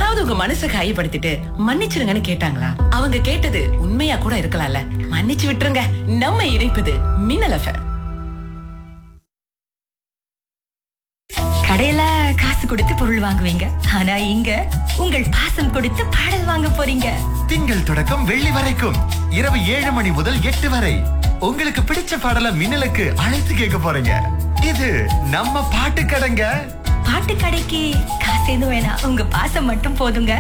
யாராவது உங்க மனசை காயப்படுத்திட்டு மன்னிச்சிருங்கன்னு கேட்டாங்களா அவங்க கேட்டது உண்மையா கூட இருக்கலாம்ல மன்னிச்சு விட்டுருங்க நம்ம இணைப்பது மின்னல் எஃப்எம் கடையில காசு கொடுத்து பொருள் வாங்குவீங்க ஆனா இங்க உங்கள் பாசம் கொடுத்து பாடல் வாங்க போறீங்க திங்கள் தொடக்கம் வெள்ளி வரைக்கும் இரவு ஏழு மணி முதல் எட்டு வரை உங்களுக்கு பிடிச்ச பாடல மின்னலுக்கு அழைத்து கேட்க போறீங்க இது நம்ம பாட்டு கடைங்க பாட்டு கடைக்கு காசு எதுவும் வேணாம் உங்க பாசம் மட்டும் போதுங்க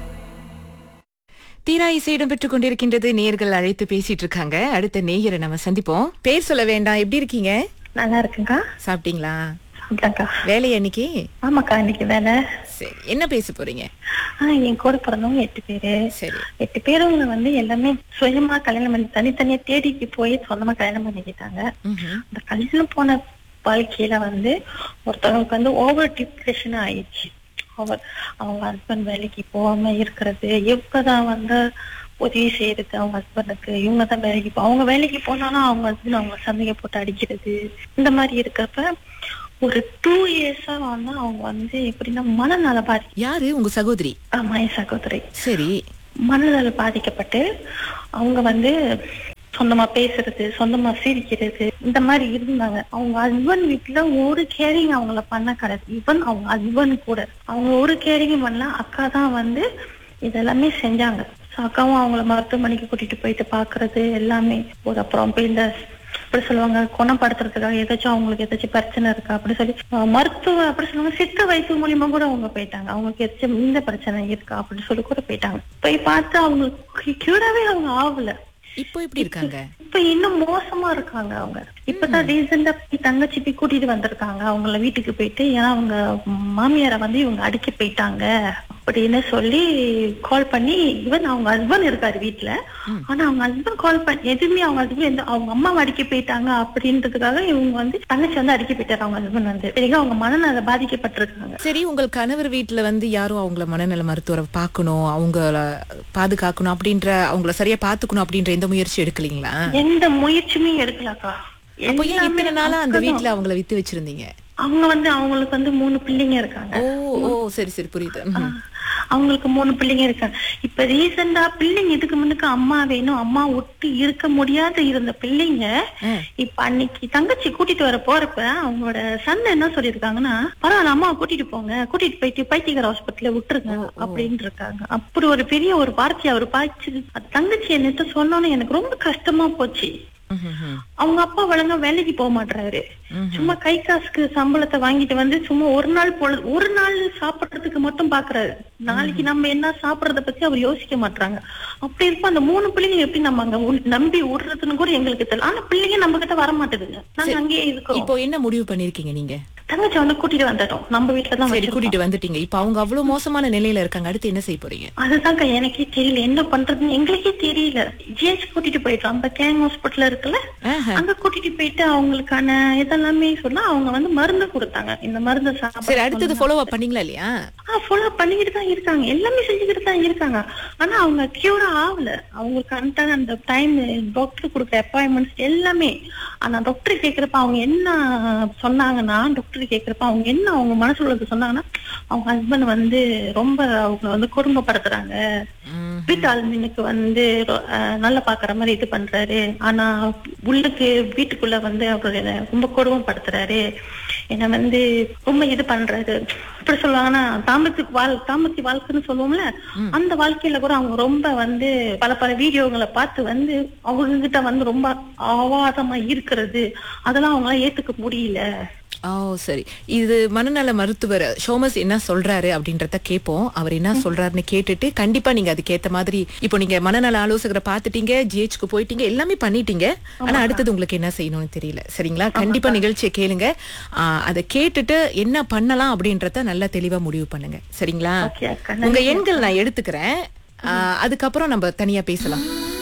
தீரா இசை இடம்பெற்றுக் கொண்டிருக்கின்றது நேயர்கள் அழைத்து பேசிட்டு இருக்காங்க அடுத்த நேயரை நம்ம சந்திப்போம் பேர் சொல்ல வேண்டாம் எப்படி இருக்கீங்க நல்லா இருக்குங்கா சாப்பிட்டீங்களா சாப்பிட்டாக்கா வேலை அன்னைக்கு ஆமாக்கா இன்னைக்கு வேலை சரி என்ன பேச போறீங்க ஆஹ் என் கூட பிறந்தவங்க எட்டு பேரு சரி எட்டு பேருங்க வந்து எல்லாமே சுயமா கல்யாணம் பண்ணி தனித்தனியா தேடிக்கு போய் சொந்தமா கல்யாணம் பண்ணிக்கிட்டாங்க ம்ஹும். அந்த கல்யாணம் போன வாழ்க்கையில வந்து ஒருத்தவங்களுக்கு வந்து ஓவர் டிப்ரெஷன் ஆயிடுச்சு ஓவர் அவங்க ஹஸ்பண்ட் வேலைக்கு போகாம இருக்கிறது இவங்க தான் வந்து உதவி செய்யறது அவங்க ஹஸ்பண்டுக்கு இவங்க தான் வேலைக்கு போ அவங்க வேலைக்கு போனாலும் அவங்க ஹஸ்பண்ட் அவங்க சந்தையை போட்டு அடிக்கிறது இந்த மாதிரி இருக்கிறப்ப ஒரு டூ இயர்ஸா வந்து அவங்க வந்து எப்படின்னா மனநல பாதி யாரு உங்க சகோதரி ஆமா என் சகோதரி சரி மனநல பாதிக்கப்பட்டு அவங்க வந்து சொந்தமா பேசுறது சொந்தமா சிரிக்கிறது இந்த மாதிரி இருந்தாங்க அவங்க ஹஸ்பண்ட் வீட்டுல ஒரு கேரிங் அவங்கள பண்ண கிடையாது ஈவன் அவங்க ஹஸ்பண்ட் கூட அவங்க ஒரு கேரிங் பண்ணல அக்கா தான் வந்து இதெல்லாமே செஞ்சாங்க So அக்காவும் அவங்கள மருத்துவமனைக்கு கூட்டிட்டு போயிட்டு பாக்குறது எல்லாமே ஒரு அப்புறம் போய் இந்த அப்படி சொல்லுவாங்க குணப்படுத்துறதுக்காக ஏதாச்சும் அவங்களுக்கு ஏதாச்சும் பிரச்சனை இருக்கா அப்படி சொல்லி அஹ், மருத்துவ அப்படி சொல்லுவாங்க சித்த வைத்திய மூலியமா கூட அவங்க போயிட்டாங்க அவங்களுக்கு ஏதாச்சும் இந்த பிரச்சனை இருக்கா அப்படின்னு சொல்லி கூட போயிட்டாங்க போய் பார்த்து அவங்களுக்கு கியூராவே அவங்க ஆகல இப்போ எப்படி இருக்காங்க இப்ப இன்னும் மோசமா இருக்காங்க அவங்க இப்பதான் ரீசெண்டா தங்கச்சி போய் கூட்டிட்டு வந்திருக்காங்க அவங்கள வீட்டுக்கு போயிட்டு ஏன்னா அவங்க மாமியாரை வந்து இவங்க அடிக்க போயிட்டாங்க அப்படின்னு சொல்லி கால் பண்ணி ஈவன் அவங்க ஹஸ்பண்ட் இருக்காரு வீட்டுல ஆனா அவங்க ஹஸ்பண்ட் கால் பண்ணி எதுவுமே அவங்க ஹஸ்பண்ட் எந்த அவங்க அம்மா அடிக்க போயிட்டாங்க அப்படின்றதுக்காக இவங்க வந்து தங்கச்சி வந்து அடிக்க போயிட்டாரு அவங்க ஹஸ்பண்ட் வந்து சரிங்க அவங்க மனநல பாதிக்கப்பட்டிருக்காங்க சரி உங்கள் கணவர் வீட்டுல வந்து யாரும் அவங்கள மனநல மருத்துவரை பார்க்கணும் அவங்கள பாதுகாக்கணும் அப்படின்ற அவங்கள சரியா பாத்துக்கணும் அப்படின்ற எந்த முயற்சி எடுக்கலீங்களா எந்த முயற்சியுமே எடுக்கலாக்கா அப்போ ஏன் எல்லாமே இத்தனை நாளா அந்த அக்கா தான். வீட்டுல அவங்கள வித்து வச்சிருந்தீங்க அவங்க வந்து அவங்களுக்கு வந்து மூணு பிள்ளைங்க இருக்காங்க ஓ ஓ சரி சரி புரியுது ம்ஹும். அவங்களுக்கு மூணு பிள்ளைங்க இருக்காங்க இப்ப ரீசெண்டா பிள்ளைங்க இதுக்கு முன்னுக்கு அம்மா வேணும் அம்மா ஒட்டு இருக்க முடியாத இருந்த பிள்ளைங்க ஆ. இப்ப அன்னைக்கு தங்கச்சி கூட்டிட்டு வர போறப்ப அவங்களோட சன் என்ன சொல்லிருக்காங்கன்னா பரவாயில்ல அம்மா கூட்டிட்டு போங்க கூட்டிட்டு போயிட்டு பைத்தியக்கார ஹாஸ்பிட்டல்ல விட்டுருங்க அப்படின்னு இருக்காங்க அப்படி ஒரு பெரிய ஒரு வார்த்தையை அவர் பாய்ச்சு அது தங்கச்சி என்னத்த சொன்னோன்னு எனக்கு ரொம்ப கஷ்டமா போச்சு ம்ஹும். அவங்க அப்பா ஒழுங்கா வேலைக்கு போக மாட்டாரு சும்மா கை காசுக்கு சம்பளத்தை வாங்கிட்டு வந்து சும்மா ஒரு நாள் பொழுது ஒரு நாள் சாப்பிடுறதுக்கு மட்டும் பாக்குறாரு நாளைக்கு நம்ம என்ன சாப்பிடுறத பத்தி அவர் யோசிக்க மாட்டாங்க அப்படி இருப்ப அந்த மூணு பிள்ளைங்க எப்படி நம்ம அங்க உள்- நம்பி விடுறதுன்னு கூட எங்களுக்கு தெரியல ஆனா பிள்ளைங்க நம்ம கிட்ட வர மாட்டேதுங்க நாங்க அங்கேயே இருக்கோம் இப்போ என்ன முடிவு பண்ணிருக்கீங்க நீங்க தங்கச்சி வந்து கூட்டிட்டு வந்துட்டோம் நம்ம வீட்டுல தான் சரி வச்சிருக்கோம். கூட்டிட்டு வந்துட்டீங்க இப்போ அவங்க அவ்வளவு மோசமான நிலையில இருக்காங்க அடுத்து என்ன செய்ய போறீங்க அதுதான்க்கா எனக்கே தெரியல என்ன பண்றதுன்னு எங்களுக்கே தெரியல ஜிஹெச் கூட்டிட்டு போயிட்டோம் அந்த கேங் ஹாஸ்பிட்டல் இருக்குல்ல ஆஹா. அங்க கூட்டிட்டு போயிட்டு அவங்களுக்கான இதெல்லாமே சொன்னா அவங்க வந்து மருந்து கொடுத்தாங்க இந்த மருந்து சரி அடுத்தது ஃபாலோ அப் பண்ணீங்களா இல்லையா ஃபாலோ பண்ணிக்கிட்டு தான் இருக்காங்க எல்லாமே செஞ்சுக்கிட்டு தான் இருக்காங்க ஆனா அவங்க கியூர் ஆகல அவங்களுக்கு அந்த அந்த டைம் டாக்டர் கொடுக்குற அப்பாயின்மெண்ட்ஸ் எல்லாமே ஆனா டாக்டர் கேக்குறப்ப அவங்க என்ன சொன்னாங்கன்னா டாக்டர் கேக்குறப்ப அவங்க என்ன அவங்க மனசுல உள்ளது சொன்னாங்கன்னா அவங்க ஹஸ்பண்ட் வந்து ரொம்ப அவங்க வந்து கொடுமைப்படுத்துறாங்க ம். வீட்டு ஆளுமைக்கு வந்து ரொ- அஹ் நல்லா பாக்குற மாதிரி இது பண்றாரு ஆனா உள்ளுக்கு வீட்டுக்குள்ள வந்து அவர் என்னை ரொம்ப கொடுமைப்படுத்துறாரு என்ன வந்து ரொம்ப இது பண்றாரு இப்படி சொல்லுவாங்கன்னா தாம்பத்திய வாழ் தாம்பத்திய வாழ்க்கைன்னு சொல்லுவோம்ல அந்த வாழ்க்கையில கூட அவங்க ரொம்ப வந்து பல பல வீடியோங்களை பார்த்து வந்து அவங்க கிட்ட வந்து ரொம்ப அவாதமா இருக்கிறது அதெல்லாம் அவங்களால ஏத்துக்க முடியல ஓ சரி இது மனநல மருத்துவர் ஷோமஸ் என்ன சொல்றாரு அப்படின்றத கேட்போம் அவர் என்ன சொல்றாருன்னு கேட்டுட்டு கண்டிப்பா நீங்க அதுக்கேத்த மாதிரி இப்போ நீங்க மனநல ஆலோசகரை பாத்துட்டீங்க ஜிஹெச்க்கு போயிட்டீங்க எல்லாமே பண்ணிட்டீங்க ஆனா அடுத்தது உங்களுக்கு என்ன செய்யணும்னு தெரியல சரிங்களா கண்டிப்பா நிகழ்ச்சியை கேளுங்க ஆ, அதை கேட்டுட்டு என்ன பண்ணலாம் அப்படின்றத நல்லா தெளிவா முடிவு பண்ணுங்க சரிங்களா Okay, அக்கா. உங்க எண்கள் நான் எடுத்துக்கிறேன் ஆ, அதுக்கப்புறம் நம்ம தனியா பேசலாம்